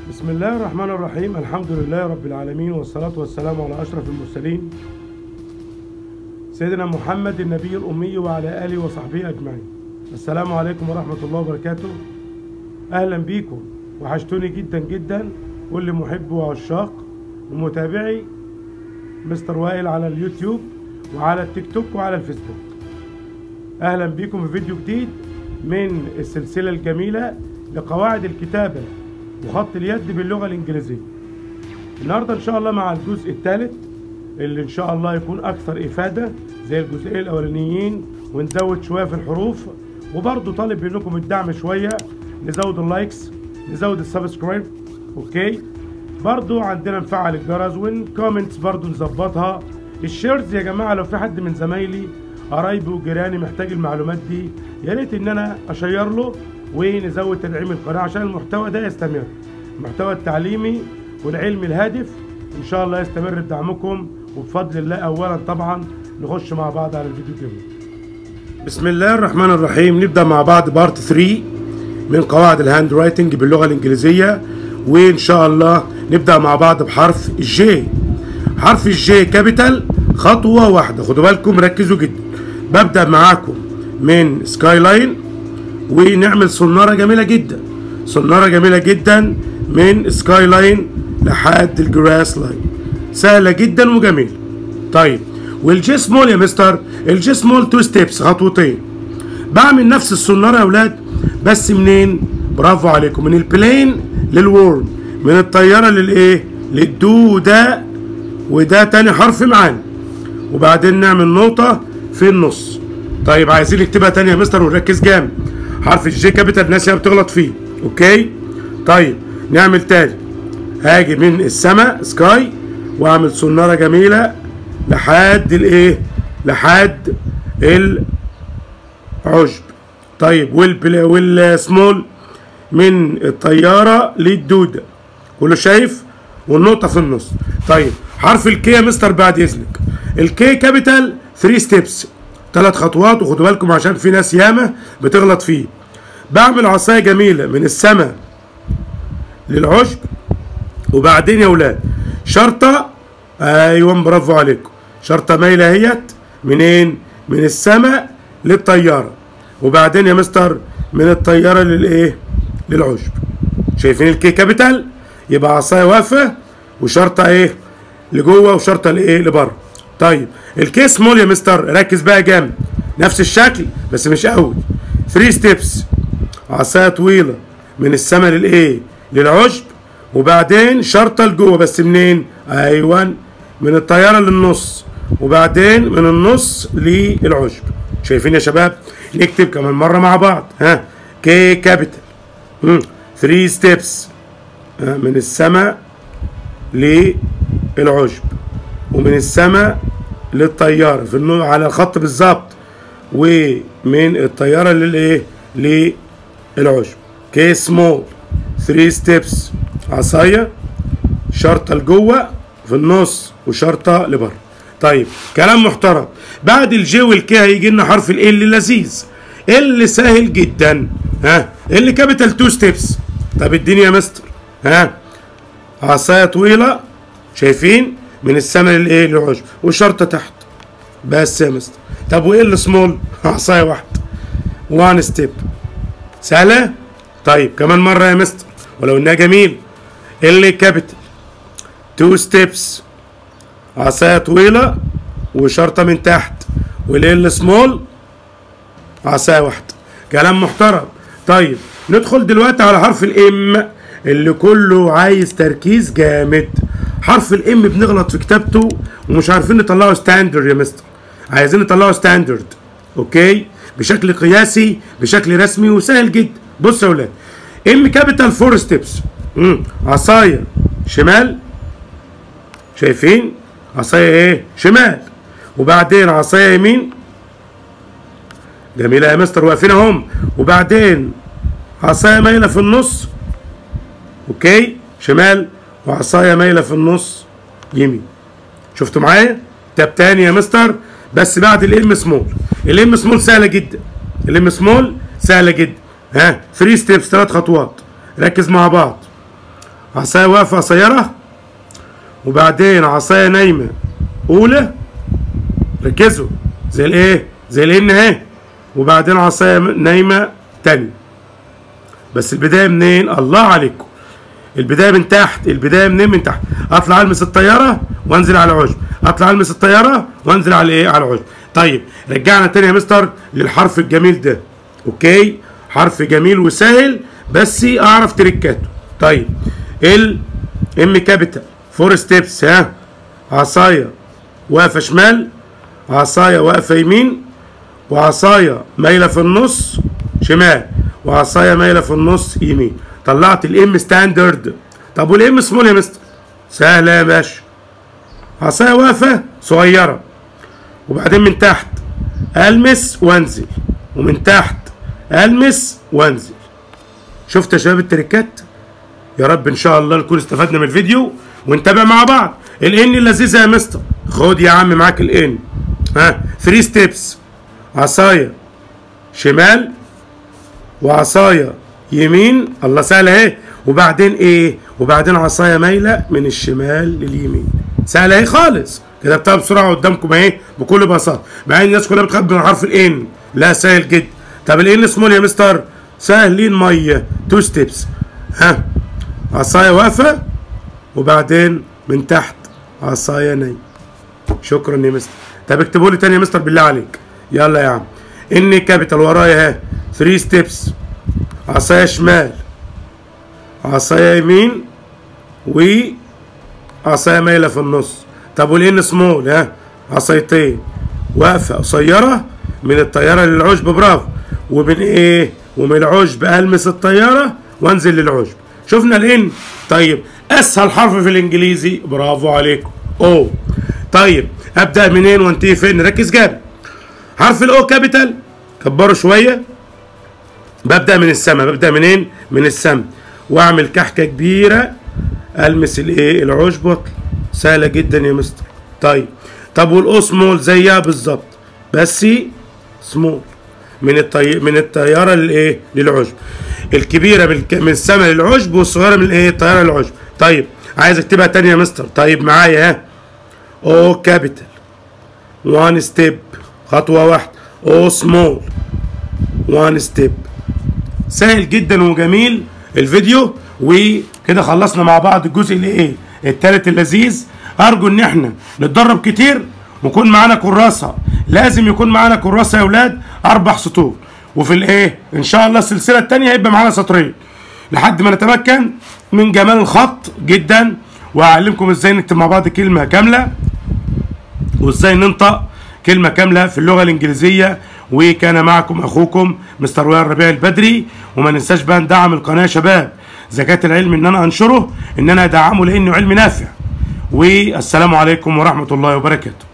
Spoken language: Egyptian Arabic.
بسم الله الرحمن الرحيم الحمد لله رب العالمين والصلاة والسلام على أشرف المرسلين سيدنا محمد النبي الأمي وعلى آله وصحبه أجمعين السلام عليكم ورحمة الله وبركاته أهلا بيكم وحشتوني جدا جدا كل محب وعشاق ومتابعي مستر وائل على اليوتيوب وعلى التيك توك وعلى الفيسبوك أهلا بيكم في فيديو جديد من السلسلة الجميلة لقواعد الكتابة وخط اليد باللغة الإنجليزية النهاردة إن شاء الله مع الجزء الثالث اللي إن شاء الله يكون أكثر إفادة زي الجزئين الأولانيين ونزود شوية في الحروف وبرضه طالب منكم الدعم شوية نزود اللايكس نزود السبسكرايب أوكي برضه عندنا نفعل الجرس والكومنتس برضه نظبطها الشيرز يا جماعة لو في حد من زمايلي قرايبي وجيراني محتاج المعلومات دي يا ريت ان انا اشير له ونزود تدعيم القناه عشان المحتوى ده يستمر المحتوى التعليمي والعلمي الهادف ان شاء الله يستمر بدعمكم وبفضل الله اولا طبعا نخش مع بعض على الفيديو جيم بسم الله الرحمن الرحيم نبدا مع بعض بارت 3 من قواعد الهاند رايتنج باللغه الانجليزيه وان شاء الله نبدا مع بعض بحرف الجي حرف الجي كابيتال خطوه واحده خدوا بالكم ركزوا جدا ببدا معاكم من سكاي لاين ونعمل صناره جميله جدا صناره جميله جدا من سكاي لاين لحد الجراس لاين سهله جدا وجميله طيب والجي سمول يا مستر الجي سمول تو ستيبس خطوتين بعمل نفس الصناره يا اولاد بس منين برافو عليكم من البلين للورم من الطياره للايه للدوده وده تاني حرف معانا وبعدين نعمل نقطه في النص طيب عايزين نكتبها تاني يا مستر ونركز جامد حرف الجي كابيتال الناس اللي بتغلط فيه اوكي طيب نعمل تاني هاجي من السماء سكاي واعمل صناره جميله لحد الايه لحد العشب طيب والبلا والسمول من الطياره للدوده كله شايف والنقطه في النص طيب حرف الكي يا مستر بعد اذنك الكي كابيتال 3 ستيبس ثلاث خطوات وخدوا بالكم عشان في ناس ياما بتغلط فيه بعمل عصايه جميله من السماء للعشب وبعدين يا ولاد شرطه ايوه برافو عليكم شرطه مايله اهيت منين من السماء للطياره وبعدين يا مستر من الطياره للايه للعشب شايفين الكي كابيتال يبقى عصايه واقفه وشرطه ايه لجوه وشرطه لايه لبره طيب الكي سمول يا مستر ركز بقى جامد نفس الشكل بس مش قوي 3 ستيبس عصايه طويله من السما للايه للعشب وبعدين شرطه لجوه بس منين ايوه من الطياره للنص وبعدين من النص للعشب شايفين يا شباب نكتب كمان مره مع بعض ها كي كابيتال 3 ستيبس من السما للعشب ومن السماء للطياره في النوع على الخط بالظبط ومن الطياره للايه للعشب كي سمول 3 ستيبس عصايه شرطه لجوه في النص وشرطه لبره طيب كلام محترم بعد الجي والكي هيجي لنا حرف ال اللي لذيذ اللي سهل جدا ها اللي كابيتال 2 ستيبس طب اديني يا مستر ها عصايه طويله شايفين من السما للايه للعشب وشرطه تحت بس يا مستر طب وايه السمول عصايه واحده وان ستيب سهله طيب كمان مره يا مستر ولو انها جميل اللي كابيتال تو ستيبس عصايه طويله وشرطه من تحت والال سمول عصايه واحده كلام محترم طيب ندخل دلوقتي على حرف الام اللي كله عايز تركيز جامد حرف الام بنغلط في كتابته ومش عارفين نطلعه ستاندرد يا مستر عايزين نطلعه ستاندرد اوكي بشكل قياسي بشكل رسمي وسهل جدا بص يا ولاد ام كابيتال فور ستيبس عصايه شمال شايفين عصايه ايه شمال وبعدين عصايه يمين جميله يا مستر واقفين اهم وبعدين عصايه مايله في النص اوكي شمال وعصايه مايله في النص يمين شفتوا معايا تاب تاني يا مستر بس بعد الام سمول الام سمول سهله جدا الام سمول سهله جدا ها 3 ستيبس ثلاث خطوات ركز مع بعض عصايه واقفه قصيره وبعدين عصايه نايمه اولى ركزوا زي الايه زي الان اهي وبعدين عصايه نايمه تانية بس البدايه منين الله عليكم البدايه من تحت البدايه منين من تحت اطلع المس الطياره وانزل على العشب اطلع المس الطياره وانزل على ايه على العشب طيب رجعنا تاني يا مستر للحرف الجميل ده اوكي حرف جميل وسهل بس اعرف تريكاته طيب ال ام كابيتال فور ستيبس ها عصايه واقفه شمال عصايه واقفه يمين وعصايه مايله في النص شمال وعصايه مايله في النص يمين طلعت الام ستاندرد طب والام سمول يا مستر سهله يا باشا عصايه واقفه صغيره وبعدين من تحت المس وانزل ومن تحت المس وانزل شفت يا شباب التريكات يا رب ان شاء الله نكون استفدنا من الفيديو ونتابع مع بعض الان اللذيذه يا مستر خد يا عم معاك الان ها 3 ستيبس عصايه شمال وعصايه يمين الله سهله اهي وبعدين ايه وبعدين عصايه مايله من الشمال لليمين سهله اهي خالص كتبتها بسرعه قدامكم اهي بكل بساطه مع ان الناس كلها بتخاف من حرف الان لا سهل جدا طب الان سمول يا مستر سهلين ميه تو ستيبس ها عصايه واقفه وبعدين من تحت عصايه نايم شكرا يا مستر طب اكتبوا لي تاني يا مستر بالله عليك يلا يا عم ان كابيتال ورايا اهي 3 ستيبس عصايه شمال عصايه يمين وعصايه مايله في النص طب والان سمول ها عصايتين واقفه قصيره من الطياره للعشب برافو ومن ايه ومن العشب المس الطياره وانزل للعشب شفنا الان طيب اسهل حرف في الانجليزي برافو عليكم او طيب ابدا منين وانتهي فين ركز جامد حرف الاو كابيتال كبره شويه ببدا من السماء ببدا منين من السماء واعمل كحكه كبيره المس الايه العشب واطلع سهله جدا يا مستر طيب طب والاو سمول زيها بالظبط بس سمول من الطي... من الطياره للايه للعشب الكبيره بالك... من السماء للعشب والصغيره من الايه الطياره للعشب طيب عايز اكتبها تاني يا مستر طيب معايا ها او كابيتال وان ستيب خطوه واحده او سمول وان ستيب سهل جدا وجميل الفيديو وكده خلصنا مع بعض الجزء اللي ايه التالت اللذيذ ارجو ان احنا نتدرب كتير ويكون معانا كراسه لازم يكون معانا كراسه يا اولاد اربع سطور وفي الايه ان شاء الله السلسله الثانيه هيبقى معانا سطرين لحد ما نتمكن من جمال الخط جدا واعلمكم ازاي نكتب مع بعض كلمه كامله وازاي ننطق كلمه كامله في اللغه الانجليزيه وكان معكم اخوكم مستر وائل ربيع البدري وما ننساش بقى ندعم القناه يا شباب زكاه العلم ان انا انشره ان انا ادعمه لانه علم نافع والسلام عليكم ورحمه الله وبركاته